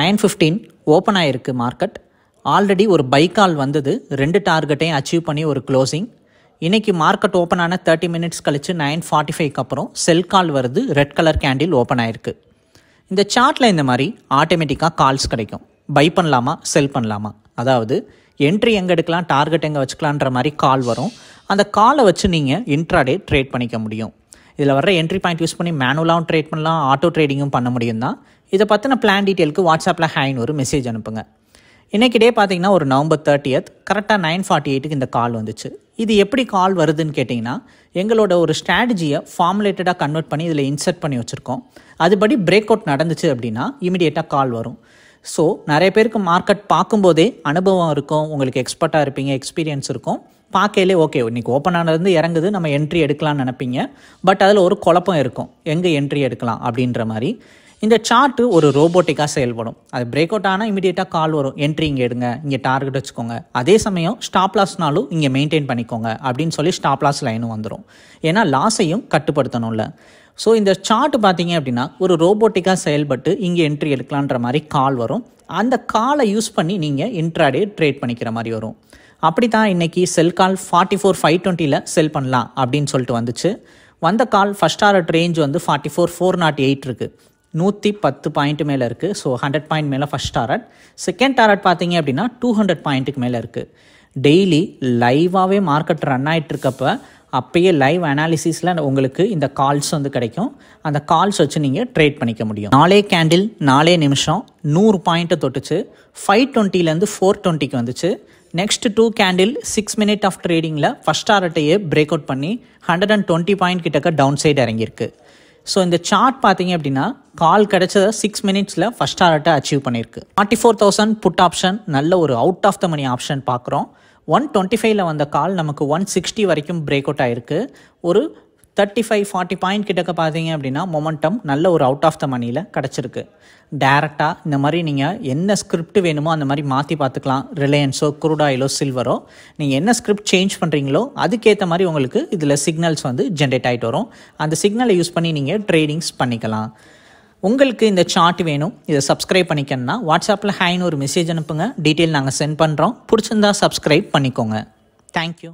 nine fifteen open ஆகிருக்கு market already ஒரு buy call வந்தது ரெண்டு டார்கெட்டையும் அச்சீவ் பண்ணி ஒரு க்ளோசிங் இன்னைக்கு மார்க்கெட் ஓப்பன் ஆன தேர்ட்டி மினிட்ஸ் கழிச்சு நைன் ஃபார்ட்டி ஃபைவ்க்கு அப்புறம் செல் கால் வருது ரெட் கலர் கேண்டில் ஓப்பன் ஆயிருக்கு இந்த சார்ட்டில் இந்த மாதிரி ஆட்டோமேட்டிக்காக கால்ஸ் கிடைக்கும் பை பண்ணலாமா செல் பண்ணலாமா அதாவது என்ட்ரி எங்கே எடுக்கலாம் டார்கெட் எங்கே வச்சுக்கலான்ற மாதிரி கால் வரும் அந்த காலை வச்சு நீங்கள் இன்ட்ராடே ட்ரேட் பண்ணிக்க முடியும் இதில் வர என்ட்ரி பாயிண்ட் யூஸ் பண்ணி மேனுவலாகவும் ட்ரேட் பண்ணலாம் ஆட்டோ ட்ரேடிங்கும் பண்ண முடியும் தான் இதை பற்றின பிளான் டீட்டெயிலுக்கு வாட்ஸ்அப்பில் ஹைன்னு ஒரு மெசேஜ் அனுப்புங்க இன்றைக்கி டே பார்த்தீங்கன்னா ஒரு நவம்பர் தேர்ட்டியத் கரெக்டாக நைன் ஃபார்ட்டி எயிட்டுக்கு இந்த கால் வந்துச்சு இது எப்படி கால் வருதுன்னு கேட்டிங்கன்னா எங்களோட ஒரு ஸ்ட்ராட்டஜியை ஃபார்முலேட்டடாக கன்வெர்ட் பண்ணி இதில் இன்சர்ட் பண்ணி வச்சுருக்கோம் அதுபடி பிரேக் அவுட் நடந்துச்சு அப்படின்னா இமிடியேட்டாக கால் வரும் ஸோ நிறைய பேருக்கு மார்க்கெட் பார்க்கும்போதே அனுபவம் இருக்கும் உங்களுக்கு எக்ஸ்பர்ட்டாக இருப்பீங்க எக்ஸ்பீரியன்ஸ் இருக்கும் பார்க்கையிலே ஓகே இன்றைக்கி ஓப்பன் ஆனது இறங்குது நம்ம என்ட்ரி எடுக்கலாம்னு நினைப்பீங்க பட் அதில் ஒரு குழப்பம் இருக்கும் எங்கே என்ட்ரி எடுக்கலாம் அப்படின்ற மாதிரி இந்த சார்ட்டு ஒரு ரோபோட்டிக்காக செயல்படும் அது பிரேக் அவுட் ஆனால் இமீடியட்டாக கால் வரும் என்ட்ரி இங்கே எடுங்க இங்கே டார்கெட் வச்சுக்கோங்க அதே சமயம் ஸ்டாப் லாஸ்னாலும் இங்கே மெயின்டைன் பண்ணிக்கோங்க அப்படின்னு சொல்லி ஸ்டாப் லாஸ் லைனும் வந்துடும் ஏன்னா லாஸையும் கட்டுப்படுத்தணும்ல ஸோ இந்த சார்ட் பார்த்தீங்க அப்படின்னா ஒரு ரோபோட்டிக்காக செயல்பட்டு இங்கே என்ட்ரி எடுக்கலான்ற மாதிரி கால் வரும் அந்த காலை யூஸ் பண்ணி நீங்கள் இன்ட்ராடே ட்ரேட் பண்ணிக்கிற மாதிரி வரும் அப்படி தான் இன்றைக்கி sell call forty four five டுவெண்ட்டியில் செல் பண்ணலாம் அப்படின்னு சொல்லிட்டு வந்துச்சு வந்த கால் ஃபஸ்ட் டாரட் ரேஞ்ச் வந்து forty four four nought eight இருக்குது நூற்றி பத்து பாயிண்ட் மேலே இருக்குது ஸோ ஹண்ட்ரட் பாயிண்ட் மேலே ஃபஸ்ட் டாரட் செகண்ட் டாரட் பார்த்தீங்க அப்படின்னா டூ ஹண்ட்ரட் பாயிண்ட்டுக்கு மேலே இருக்குது டெய்லி லைவாகவே மார்க்கெட் ரன் ஆகிட்டு இருக்கப்ப அப்பயே லைவ் அனாலிசிஸில் உங்களுக்கு இந்த கால்ஸ் வந்து கிடைக்கும் அந்த கால்ஸ் வச்சு நீங்கள் ட்ரேட் பண்ணிக்க முடியும் நாலே கேண்டில் நாலே நிமிஷம் நூறு பாயிண்ட்டை தொட்டுச்சு ஃபைவ் டுவெண்ட்டிலேருந்து ஃபோர் டுவெண்ட்டிக்கு வந்துச்சு next two candle six minute of ட்ரேடிங்கில் ஃபஸ்ட் டாரட்டையே பிரேக் அவுட் பண்ணி ஹண்ட்ரட் அண்ட் டுவெண்ட்டி பாயிண்ட் கிட்டக்க டவுன் சைடு இறங்கியிருக்கு ஸோ இந்த சார்ட் பார்த்தீங்க அப்படின்னா கால் கிடைச்சத சிக்ஸ் மினிட்ஸில் ஃபஸ்ட் டாரட்டை அச்சீவ் பண்ணியிருக்கு forty four thousand put option நல்ல ஒரு out of the money option பார்க்குறோம் ஒன் டுவெண்ட்டி ஃபைவ்ல வந்த கால் நமக்கு ஒன் சிக்ஸ்டி வரைக்கும் பிரேக் அவுட் ஆயிருக்கு ஒரு தேர்ட்டி ஃபைவ் ஃபார்ட்டி பாயிண்ட் கிட்டக்க பார்த்தீங்க அப்படின்னா மொமெண்டம் நல்ல ஒரு அவுட் ஆஃப் த மணியில் கிடச்சிருக்கு டேரெக்டாக இந்த மாதிரி நீங்கள் என்ன ஸ்கிரிப்ட் வேணுமோ அந்த மாதிரி மாற்றி பார்த்துக்கலாம் ரிலையன்ஸோ குரூடாயிலோ சில்வரோ நீங்கள் என்ன ஸ்கிரிப்ட் சேஞ்ச் பண்ணுறீங்களோ அதுக்கேற்ற மாதிரி உங்களுக்கு இதில் சிக்னல்ஸ் வந்து ஜென்ரேட் ஆகிட்டு வரும் அந்த சிக்னலை யூஸ் பண்ணி நீங்கள் ட்ரேடிங்ஸ் பண்ணிக்கலாம் உங்களுக்கு இந்த சார்ட் வேணும் இதை சப்ஸ்கிரைப் பண்ணிக்கணும்னா வாட்ஸ்அப்பில் ஹைன்னு ஒரு மெசேஜ் அனுப்புங்க டீட்டெயில் நாங்கள் சென்ட் பண்ணுறோம் பிடிச்சிருந்தா சப்ஸ்கிரைப் பண்ணிக்கோங்க தேங்க்யூ